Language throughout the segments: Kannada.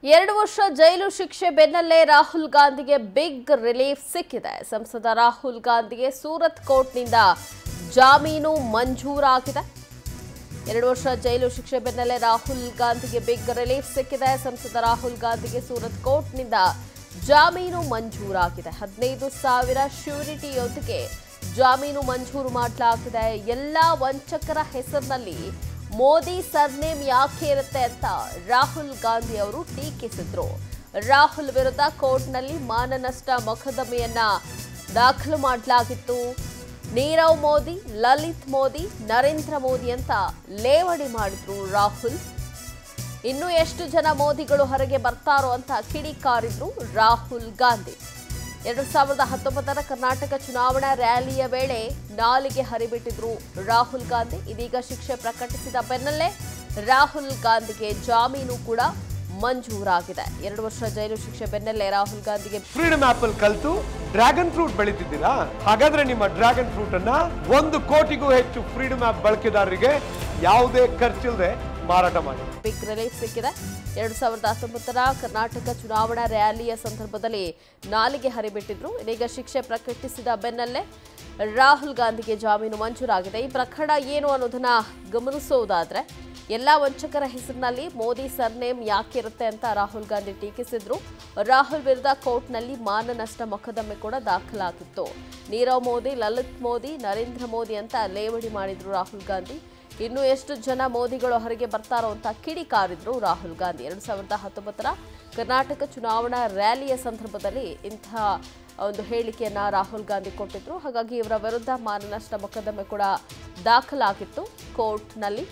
ಎರಡು ವರ್ಷ ಜೈಲು ಶಿಕ್ಷೆ ಬೆನ್ನಲ್ಲೇ ರಾಹುಲ್ ಗಾಂಧಿಗೆ ಬಿಗ್ ರಿಲೀಫ್ ಸಿಕ್ಕಿದೆ ಸಂಸದ ರಾಹುಲ್ ಗಾಂಧಿಗೆ ಸೂರತ್ ಕೋರ್ಟ್ನಿಂದ ಜಾಮೀನು ಮಂಜೂರಾಗಿದೆ ಎರಡು ವರ್ಷ ಜೈಲು ಶಿಕ್ಷೆ ಬೆನ್ನಲ್ಲೇ ರಾಹುಲ್ ಗಾಂಧಿಗೆ ಬಿಗ್ ರಿಲೀಫ್ ಸಿಕ್ಕಿದೆ ಸಂಸದ ರಾಹುಲ್ ಗಾಂಧಿಗೆ ಸೂರತ್ ಕೋರ್ಟ್ನಿಂದ ಜಾಮೀನು ಮಂಜೂರಾಗಿದೆ ಹದಿನೈದು ಸಾವಿರ ಶ್ಯೂರಿಟಿಯೊಂದಿಗೆ ಜಾಮೀನು ಮಂಜೂರು ಮಾಡಲಾಗಿದೆ ಎಲ್ಲ ವಂಚಕರ ಹೆಸರಿನಲ್ಲಿ ಮೋದಿ ಸರ್ನೇಮ್ ಯಾಕೆ ಇರುತ್ತೆ ಅಂತ ರಾಹುಲ್ ಗಾಂಧಿ ಅವರು ಟೀಕಿಸಿದ್ರು ರಾಹುಲ್ ವಿರುದ್ಧ ಕೋರ್ಟ್ನಲ್ಲಿ ಮಾನನಷ್ಟ ಮೊಕದ್ದಮೆಯನ್ನ ದಾಖಲು ಮಾಡಲಾಗಿತ್ತು ನೀರವ್ ಮೋದಿ ಲಲಿತ್ ಮೋದಿ ನರೇಂದ್ರ ಮೋದಿ ಅಂತ ಲೇವಡಿ ಮಾಡಿದ್ರು ರಾಹುಲ್ ಇನ್ನು ಎಷ್ಟು ಜನ ಮೋದಿಗಳು ಹೊರಗೆ ಬರ್ತಾರೋ ಅಂತ ಕಿಡಿಕಾರಿದ್ರು ರಾಹುಲ್ ಗಾಂಧಿ ಎರಡು ಸಾವಿರದ ಹತ್ತೊಂಬತ್ತರ ಕರ್ನಾಟಕ ಚುನಾವಣಾ ರ್ಯಾಲಿಯ ವೇಳೆ ನಾಲಿಗೆ ಹರಿಬಿಟ್ಟಿದ್ರು ರಾಹುಲ್ ಗಾಂಧಿ ಇದೀಗ ಶಿಕ್ಷೆ ಪ್ರಕಟಿಸಿದ ಬೆನ್ನಲ್ಲೇ ರಾಹುಲ್ ಗಾಂಧಿಗೆ ಜಾಮೀನು ಕೂಡ ಮಂಜೂರಾಗಿದೆ ಎರಡು ವರ್ಷ ಜೈಲು ಶಿಕ್ಷೆ ಬೆನ್ನಲ್ಲೇ ರಾಹುಲ್ ಗಾಂಧಿಗೆ ಫ್ರೀಡಮ್ ಆಪ್ ಅಲ್ಲಿ ಕಲ್ತು ಡ್ರ್ಯಾಗನ್ ಫ್ರೂಟ್ ಬೆಳೀತಿದ್ದೀರಾ ಹಾಗಾದ್ರೆ ನಿಮ್ಮ ಡ್ರ್ಯಾಗನ್ ಫ್ರೂಟ್ ಅನ್ನ ಒಂದು ಕೋಟಿಗೂ ಹೆಚ್ಚು ಫ್ರೀಡಮ್ ಆಪ್ ಬಳಕೆದಾರರಿಗೆ ಯಾವುದೇ ಖರ್ಚಿಲ್ಲದೆ ಮಾರಾಟ ಮಾಡಿ ಬಿಗ್ ರಿಲೀಫ್ ಸಿಕ್ಕಿದೆ ಎರಡು ಸಾವಿರದ ಹತ್ತೊಂಬತ್ತರ ಕರ್ನಾಟಕ ಚುನಾವಣಾ ರ್ಯಾಲಿಯ ಸಂದರ್ಭದಲ್ಲಿ ನಾಲಿಗೆ ಹರಿಬಿಟ್ಟಿದ್ರು ಇದೀಗ ಶಿಕ್ಷೆ ಪ್ರಕಟಿಸಿದ ಬೆನ್ನಲ್ಲೇ ರಾಹುಲ್ ಗಾಂಧಿಗೆ ಜಾಮೀನು ಮಂಜೂರಾಗಿದೆ ಈ ಪ್ರಕರಣ ಏನು ಅನ್ನೋದನ್ನ ಗಮನಿಸೋದಾದ್ರೆ ಎಲ್ಲ ವಂಚಕರ ಹೆಸರಿನಲ್ಲಿ ಮೋದಿ ಸರ್ನೇಮ್ ಯಾಕೆ ಇರುತ್ತೆ ಅಂತ ರಾಹುಲ್ ಗಾಂಧಿ ಟೀಕಿಸಿದ್ರು ರಾಹುಲ್ ವಿರುದ್ಧ ಕೋರ್ಟ್ನಲ್ಲಿ ಮಾನನಷ್ಟ ಮೊಕದ್ದಮೆ ಕೂಡ ದಾಖಲಾಗಿತ್ತು ನೀರವ್ ಮೋದಿ ಲಲಿತ್ ಮೋದಿ ನರೇಂದ್ರ ಮೋದಿ ಅಂತ ಲೇವಡಿ ಮಾಡಿದ್ರು ರಾಹುಲ್ ಗಾಂಧಿ ಇನ್ನು ಎಷ್ಟು ಜನ ಮೋದಿಗಳು ಹೊರಗೆ ಬರ್ತಾರೋ ಅಂತ ಕಿಡಿಕಾರಿದ್ರು ರಾಹುಲ್ ಗಾಂಧಿ ಎರಡು ಸಾವಿರದ ಹತ್ತೊಂಬತ್ತರ ಕರ್ನಾಟಕ ಚುನಾವಣಾ ರ್ಯಾಲಿಯ ಸಂದರ್ಭದಲ್ಲಿ ಇಂತಹ ಒಂದು ಹೇಳಿಕೆಯನ್ನ ರಾಹುಲ್ ಗಾಂಧಿ ಕೊಟ್ಟಿದ್ರು ಹಾಗಾಗಿ ಇವರ ವಿರುದ್ಧ ಮಾನನಷ್ಟ ಮೊಕದ್ದಮೆ ಕೂಡ ದಾಖಲಾಗಿತ್ತು ಕೋರ್ಟ್ನಲ್ಲಿ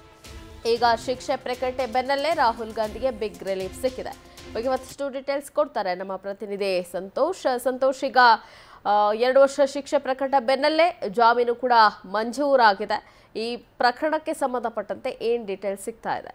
ಈಗ ಶಿಕ್ಷೆ ಪ್ರಕಟೆ ಬೆನ್ನಲ್ಲೇ ರಾಹುಲ್ ಗಾಂಧಿಗೆ ಬಿಗ್ ರಿಲೀಫ್ ಸಿಕ್ಕಿದೆ ಬಗ್ಗೆ ಮತ್ತಷ್ಟು ಡೀಟೇಲ್ಸ್ ಕೊಡ್ತಾರೆ ನಮ್ಮ ಪ್ರತಿನಿಧಿ ಸಂತೋಷ್ ಸಂತೋಷ್ ಈಗ ಆ, ಎರಡು ವರ್ಷ ಶಿಕ್ಷೆ ಪ್ರಕಟ ಬೆನ್ನಲ್ಲೇ ಜಾಮೀನು ಕೂಡ ಮಂಜೂರಾಗಿದೆ ಈ ಪ್ರಕರಣಕ್ಕೆ ಸಂಬಂಧಪಟ್ಟಂತೆ ಏನ್ ಡೀಟೇಲ್ಸ್ ಸಿಗ್ತಾ ಇದೆ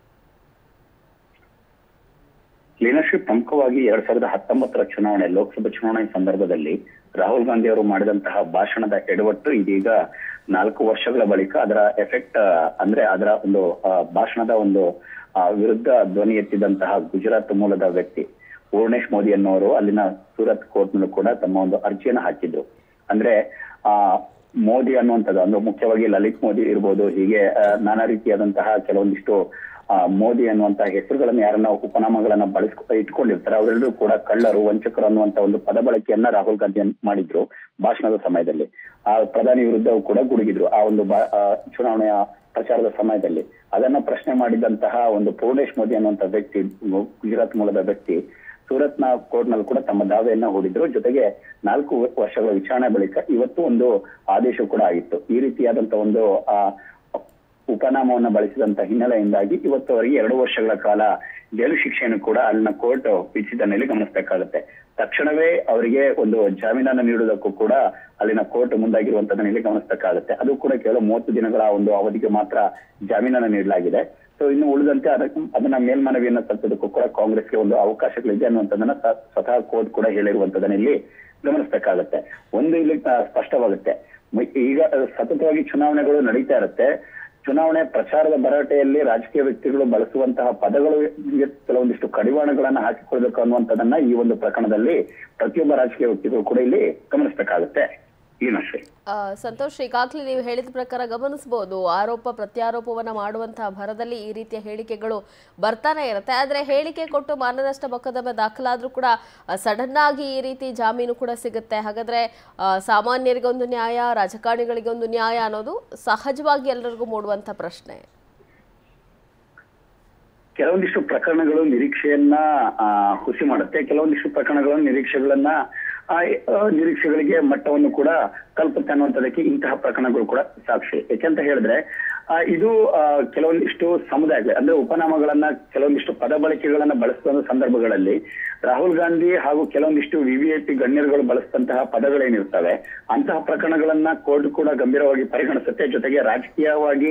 ಲೀನಶ್ರೀ ಪ್ರಮುಖವಾಗಿ ಎರಡ್ ಸಾವಿರದ ಹತ್ತೊಂಬತ್ತರ ಚುನಾವಣೆ ಲೋಕಸಭಾ ಚುನಾವಣೆ ಸಂದರ್ಭದಲ್ಲಿ ರಾಹುಲ್ ಗಾಂಧಿ ಅವರು ಮಾಡಿದಂತಹ ಭಾಷಣದ ಎಡವಟ್ಟು ಇದೀಗ ನಾಲ್ಕು ವರ್ಷಗಳ ಬಳಿಕ ಅದರ ಎಫೆಕ್ಟ್ ಅಂದ್ರೆ ಅದರ ಒಂದು ಆ, ಭಾಷಣದ ಒಂದು ಆ, ವಿರುದ್ಧ ಧ್ವನಿ ಎತ್ತಿದಂತಹ ಗುಜರಾತ್ ಮೂಲದ ವ್ಯಕ್ತಿ ಪೂರ್ಣೇಶ್ ಮೋದಿ ಅನ್ನೋರು ಅಲ್ಲಿನ ಸೂರತ್ ಕೋರ್ಟ್ ನಲ್ಲೂ ಕೂಡ ತಮ್ಮ ಒಂದು ಅರ್ಜಿಯನ್ನು ಹಾಕಿದ್ರು ಅಂದ್ರೆ ಆ ಮೋದಿ ಅನ್ನುವಂಥದ್ದು ಅಂದ್ರೆ ಮುಖ್ಯವಾಗಿ ಲಲಿತ್ ಮೋದಿ ಇರ್ಬೋದು ಹೀಗೆ ಆ, ನಾನಾ ರೀತಿಯಾದಂತಹ ಕೆಲವೊಂದಿಷ್ಟು ಆ, ಮೋದಿ ಅನ್ನುವಂತಹ ಹೆಸರುಗಳನ್ನ ಯಾರನ್ನ ಉಪನಾಮಗಳನ್ನ ಬಳಸ್ಕೊ ಇಟ್ಕೊಂಡಿರ್ತಾರೆ ಅವರೆಲ್ಲರೂ ಕೂಡ ಕಳ್ಳರು ವಂಚಕರು ಅನ್ನುವಂತ ಒಂದು ಪದ ಬಳಕೆಯನ್ನ ರಾಹುಲ್ ಗಾಂಧಿ ಭಾಷಣದ ಸಮಯದಲ್ಲಿ ಸಮಯದಲ್ಲಿ ಆ ಪ್ರಧಾನಿ ವಿರುದ್ಧವೂ ಕೂಡ ಗುಡುಗಿದ್ರು ಆ ಒಂದು ಬಾ- ಆ, ಚುನಾವಣೆಯ ಪ್ರಚಾರದ ಸಮಯದಲ್ಲಿ ಅದನ್ನ ಪ್ರಶ್ನೆ ಮಾಡಿದಂತಹ ಒಂದು ಪೂರ್ಣೇಶ್ ಮೋದಿ ಅನ್ನುವಂತ ವ್ಯಕ್ತಿ ಗು- ಗುಜರಾತ್ ಮೂಲದ ವ್ಯಕ್ತಿ ಸೂರತ್ನ ಕೋರ್ಟ್ ನಲ್ಲಿ ಕೂಡ ತಮ್ಮ ದಾವೆಯನ್ನ ಹೂಡಿದ್ರು ಜೊತೆಗೆ ನಾಲ್ಕು ವರ್ಷಗಳ ವಿಚಾರಣೆ ಬಳಿಕ ಇವತ್ತು ಒಂದು ಆದೇಶ ಕೂಡ ಆಗಿತ್ತು ಈ ರೀತಿಯಾದಂತ ಒಂದು ಆ ಉಪನಾಮವನ್ನ ಬಳಸಿದಂತ ಹಿನ್ನೆಲೆಯಿಂದಾಗಿ ಇವತ್ತುವರೆಗೆ ಎರಡು ವರ್ಷಗಳ ಕಾಲ ಜೈಲು ಶಿಕ್ಷೆಯನ್ನು ಕೂಡ ಅಲ್ಲಿನ ಕೋರ್ಟ್ ವಿಧಿಸಿದ್ದನ್ನಲ್ಲಿ ಗಮನಿಸಬೇಕಾಗುತ್ತೆ ತಕ್ಷಣವೇ ಅವರಿಗೆ ಒಂದು ಜಾಮೀನನ್ನು ನೀಡುವುದಕ್ಕೂ ಕೂಡ ಅಲ್ಲಿನ ಕೋರ್ಟ್ ಮುಂದಾಗಿರುವಂತದನ್ನಲ್ಲಿ ಗಮನಿಸಬೇಕಾಗುತ್ತೆ ಅದು ಕೂಡ ಕೇವಲ ಮೂವತ್ತು ದಿನಗಳ ಒಂದು ಅವಧಿಗೆ ಮಾತ್ರ ಜಾಮೀನನ್ನು ನೀಡಲಾಗಿದೆ ಸೊ ಇನ್ನು ಉಳಿದಂತೆ ಅದಕ್ಕೆ ಅದನ್ನ ಮೇಲ್ಮನವಿಯನ್ನ ಸಲ್ಲಿಸೋದಕ್ಕೂ ಕೂಡ ಕಾಂಗ್ರೆಸ್ಗೆ ಒಂದು ಅವಕಾಶಗಳಿದೆ ಅನ್ನುವಂಥದ್ದನ್ನ ಸ- ಸ್ವತಃ ಕೋರ್ಟ್ ಕೂಡ ಹೇಳಿರುವಂತದನ್ನ ಇಲ್ಲಿ ಗಮನಿಸಬೇಕಾಗತ್ತೆ ಒಂದು ಇಲ್ಲಿ ಆ, ಸ್ಪಷ್ಟವಾಗುತ್ತೆ ಮ- ಈಗ ಆ, ಸತತವಾಗಿ ಚುನಾವಣೆಗಳು ನಡೀತಾ ಇರುತ್ತೆ ಚುನಾವಣೆ ಪ್ರಚಾರದ ಭರಾಟೆಯಲ್ಲಿ ರಾಜಕೀಯ ವ್ಯಕ್ತಿಗಳು ಬಳಸುವಂತಹ ಪದಗಳು ಕೆಲವೊಂದಿಷ್ಟು ಕಡಿವಾಣಗಳನ್ನ ಹಾಕಿಕೊಳ್ಬೇಕು ಅನ್ನುವಂಥದ್ದನ್ನ ಈ ಒಂದು ಪ್ರಕರಣದಲ್ಲಿ ಪ್ರತಿಯೊಬ್ಬ ರಾಜಕೀಯ ವ್ಯಕ್ತಿಗಳು ಕೂಡ ಇಲ್ಲಿ ಗಮನಿಸಬೇಕಾಗುತ್ತೆ ಈ ನಶ್ರೀ ಆ, ಸಂತೋಷ್ ಈಗಾಗಲೇ ನೀವು ಹೇಳಿದ ಪ್ರಕಾರ ಗಮನಿಸಬಹುದು ಆರೋಪ ಪ್ರತ್ಯಾರೋಪವನ್ನ ಮಾಡುವಂತಹ ಭರದಲ್ಲಿ ಈ ರೀತಿಯ ಹೇಳಿಕೆಗಳು ಬರ್ತಾನೆ ಇರುತ್ತೆ ಆದ್ರೆ ಹೇಳಿಕೆ ಕೊಟ್ಟು ಮಾನನಷ್ಟ ಮೊಕದ್ದಮೆ ದಾಖಲಾದ್ರೂ ಕೂಡ ಸಡನ್ ಆಗಿ ಈ ರೀತಿ ಜಾಮೀನು ಕೂಡ ಸಿಗುತ್ತೆ ಹಾಗಾದ್ರೆ ಆ, ಸಾಮಾನ್ಯರಿಗೆ ಒಂದು ನ್ಯಾಯ ರಾಜಕಾರಣಿಗಳಿಗೆ ಒಂದು ನ್ಯಾಯ ಅನ್ನೋದು ಸಹಜವಾಗಿ ಎಲ್ಲರಿಗೂ ಮೂಡುವಂತ ಪ್ರಶ್ನೆ ಕೆಲವೊಂದಿಷ್ಟು ಪ್ರಕರಣಗಳು ನಿರೀಕ್ಷೆಯನ್ನ ಆ, ಹುಸಿ ಮಾಡುತ್ತೆ ಕೆಲವೊಂದಿಷ್ಟು ಪ್ರಕರಣಗಳು ನಿರೀಕ್ಷೆಗಳನ್ನ ಆ, ಆ, ನಿರೀಕ್ಷೆಗಳಿಗೆ ಮಟ್ಟವನ್ನು ಕೂಡ ಕಲ್ಪುತ್ತೆ ಅನ್ನುವಂಥದ್ದಕ್ಕೆ ಇಂತಹ ಪ್ರಕರಣಗಳು ಕೂಡ ಸಾಕ್ಷಿ ಯಾಕೆಂತ ಹೇಳಿದ್ರೆ ಆ, ಇದು ಆ, ಕೆಲವೊಂದಿಷ್ಟು ಸಮುದಾಯ ಅಂದ್ರೆ ಉಪನಾಮಗಳನ್ನ ಕೆಲವೊಂದಿಷ್ಟು ಪದ ಬಳಕೆಗಳನ್ನ ಬಳಸುವ ಸಂದರ್ಭಗಳಲ್ಲಿ ರಾಹುಲ್ ಗಾಂಧಿ ಹಾಗೂ ಕೆಲವೊಂದಿಷ್ಟು ವಿವಿಐಪಿ ಗಣ್ಯರುಗಳು ಬಳಸಿದಂತಹ ಪದಗಳೇನಿರ್ತವೆ ಅಂತಹ ಪ್ರಕರಣಗಳನ್ನ ಕೋರ್ಟ್ ಕೂಡ ಗಂಭೀರವಾಗಿ ಪರಿಗಣಿಸುತ್ತೆ ಜೊತೆಗೆ ರಾಜಕೀಯವಾಗಿ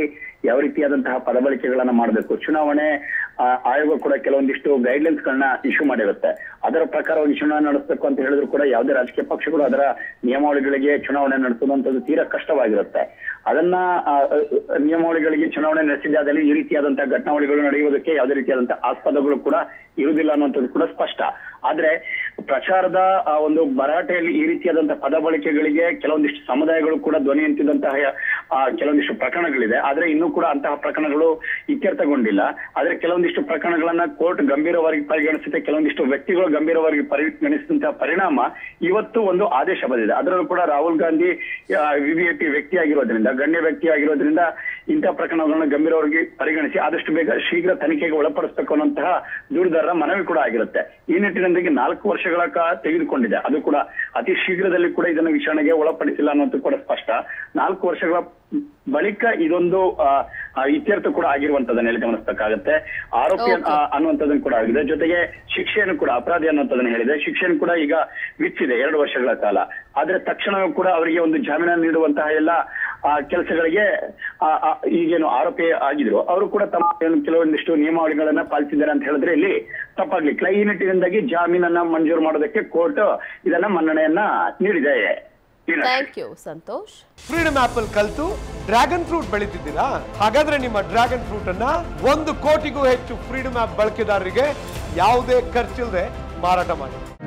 ಯಾವ ರೀತಿಯಾದಂತಹ ಪದಬಳಕೆಗಳನ್ನ ಮಾಡಬೇಕು ಚುನಾವಣೆ ಆ, ಆಯೋಗ ಕೂಡ ಕೆಲವೊಂದಿಷ್ಟು ಗೈಡ್ಲೈನ್ಸ್ ಗಳನ್ನ ಇಶ್ಯೂ ಮಾಡಿರುತ್ತೆ ಅದರ ಪ್ರಕಾರವಾಗಿ ಚುನಾವಣೆ ನಡೆಸಬೇಕು ಅಂತ ಹೇಳಿದ್ರು ಕೂಡ ಯಾವುದೇ ರಾಜಕೀಯ ಪಕ್ಷಗಳು ಅದರ ನಿಯಮಾವಳಿಗಳಿಗೆ ಚುನಾವಣೆ ನಡೆಸುವಂತದ್ದು ತೀರಾ ಕಷ್ಟವಾಗಿರುತ್ತೆ ಅದನ್ನ ಆ, ಆ, ನಿಯಮಾವಳಿಗಳಿಗೆ ಚುನಾವಣೆ ನಡೆಸಿದಾದಲ್ಲಿ ಈ ರೀತಿಯಾದಂತಹ ಘಟನಾವಳಿಗಳು ನಡೆಯುವುದಕ್ಕೆ ಯಾವುದೇ ರೀತಿಯಾದಂತಹ ಆಸ್ಪದಗಳು ಕೂಡ ಇರುವುದಿಲ್ಲ ಅನ್ನುವಂಥದ್ದು ಕೂಡ ಸ್ಪಷ್ಟ ಆದ್ರೆ ಪ್ರಚಾರದ ಆ ಒಂದು ಭರಾಟೆಯಲ್ಲಿ ಈ ರೀತಿಯಾದಂತಹ ಪದ ಬಳಕೆಗಳಿಗೆ ಕೆಲವೊಂದಿಷ್ಟು ಸಮುದಾಯಗಳು ಕೂಡ ಧ್ವನಿ ಎತ್ತಿದಂತಹ ಆ, ಕೆಲವೊಂದಿಷ್ಟು ಪ್ರಕರಣಗಳಿದೆ ಆದ್ರೆ ಇನ್ನೂ ಕೂಡ ಅಂತಹ ಪ್ರಕರಣಗಳು ಇತ್ಯರ್ಥಗೊಂಡಿಲ್ಲ ಆದ್ರೆ ಕೆಲವೊಂದಿಷ್ಟು ಪ್ರಕರಣಗಳನ್ನ ಕೋರ್ಟ್ ಗಂಭೀರವಾಗಿ ಪರಿಗಣಿಸುತ್ತೆ ಕೆಲವೊಂದಿಷ್ಟು ವ್ಯಕ್ತಿಗಳು ಗಂಭೀರವಾಗಿ ಪರಿಗಣಿಸಿದಂತಹ ಪರಿಣಾಮ ಇವತ್ತು ಒಂದು ಆದೇಶ ಬಂದಿದೆ ಅದರಲ್ಲೂ ಕೂಡ ರಾಹುಲ್ ಗಾಂಧಿ ವಿವಿಐಪಿ ವ್ಯಕ್ತಿ ಆಗಿರೋದ್ರಿಂದ ಗಣ್ಯ ವ್ಯಕ್ತಿ ಆಗಿರೋದ್ರಿಂದ ಇಂತಹ ಪ್ರಕರಣಗಳನ್ನ ಗಂಭೀರವಾಗಿ ಪರಿಗಣಿಸಿ ಆದಷ್ಟು ಬೇಗ ಶೀಘ್ರ ತನಿಖೆಗೆ ಒಳಪಡಿಸಬೇಕು ಅನ್ನುವಂತಹ ದೂರದಾರರ ಮನವಿ ಕೂಡ ಆಗಿರುತ್ತೆ ಈ ನಿಟ್ಟಿನೊಂದಿಗೆ ನಾಲ್ಕು ವರ್ಷಗಳ ಕಾಲ ತೆಗೆದುಕೊಂಡಿದೆ ಅದು ಕೂಡ ಅತಿ ಶೀಘ್ರದಲ್ಲಿ ಕೂಡ ಇದನ್ನು ವಿಚಾರಣೆಗೆ ಒಳಪಡಿಸಿಲ್ಲ ಅನ್ನೋದು ಕೂಡ ಸ್ಪಷ್ಟ ನಾಲ್ಕು ವರ್ಷಗಳ ಬಳಿಕ ಇದೊಂದು ಆ, ಆ, ಇತ್ಯರ್ಥ ಕೂಡ ಆಗಿರುವಂತದನ್ನ ಹೇಳಿ ಗಮನಿಸಬೇಕಾಗತ್ತೆ ಆರೋಪಿ Okay. ಆ, ಅನ್ನುವಂಥದ್ದನ್ನು ಕೂಡ ಆಗಿದೆ ಜೊತೆಗೆ ಶಿಕ್ಷೆಯನ್ನು ಕೂಡ ಅಪರಾಧಿ ಅನ್ನುವಂಥದ್ದನ್ನು ಹೇಳಿದೆ ಶಿಕ್ಷೆಯನ್ನು ಕೂಡ ಈಗ ವಿಚ್ಚಿದೆ ಎರಡು ವರ್ಷಗಳ ಕಾಲ ಆದ್ರೆ ತಕ್ಷಣವೂ ಕೂಡ ಅವರಿಗೆ ಒಂದು ಜಾಮೀನನ್ನು ನೀಡುವಂತಹ ಎಲ್ಲ ಆ ಕೆಲಸಗಳಿಗೆ ಆ- ಆ ಈಗೇನು ಆರೋಪಿ ಆಗಿದ್ರು ಅವರು ಕೂಡ ತಮ್ಮ ಏನು ಕೆಲವೊಂದಿಷ್ಟು ನಿಯಮಾವಳಿಗಳನ್ನ ಪಾಲಿಸಿದ್ದಾರೆ ಅಂತ ಹೇಳಿದ್ರೆ ಇಲ್ಲಿ ತಪ್ಪಾಗ್ಲಿಕ್ಕಿಲ್ಲ ಈ ನಿಟ್ಟಿನಿಂದಾಗಿ ಜಾಮೀನನ್ನ ಮಂಜೂರು ಮಾಡೋದಕ್ಕೆ ಕೋರ್ಟ್ ಇದನ್ನ ಮನ್ನಣೆಯನ್ನ ನೀಡಿದೆ ಏನು? Thank you Santosh freedom app ಅಲ್ಲಿ ಕಲ್ತು ಡ್ರ್ಯಾಗನ್ ಫ್ರೂಟ್ ಬೆಳೀತಿದ್ದೀರಾ ಹಾಗಾದ್ರೆ ನಿಮ್ಮ ಡ್ರ್ಯಾಗನ್ ಫ್ರೂಟ್ ಅನ್ನ ಒಂದು ಕೋಟಿಗೂ ಹೆಚ್ಚು ಫ್ರೀಡಮ್ ಆಪ್ ಬಳಕೆದಾರರಿಗೆ ಯಾವುದೇ ಖರ್ಚಿಲ್ಲದೆ ಮಾರಾಟ ಮಾಡಿ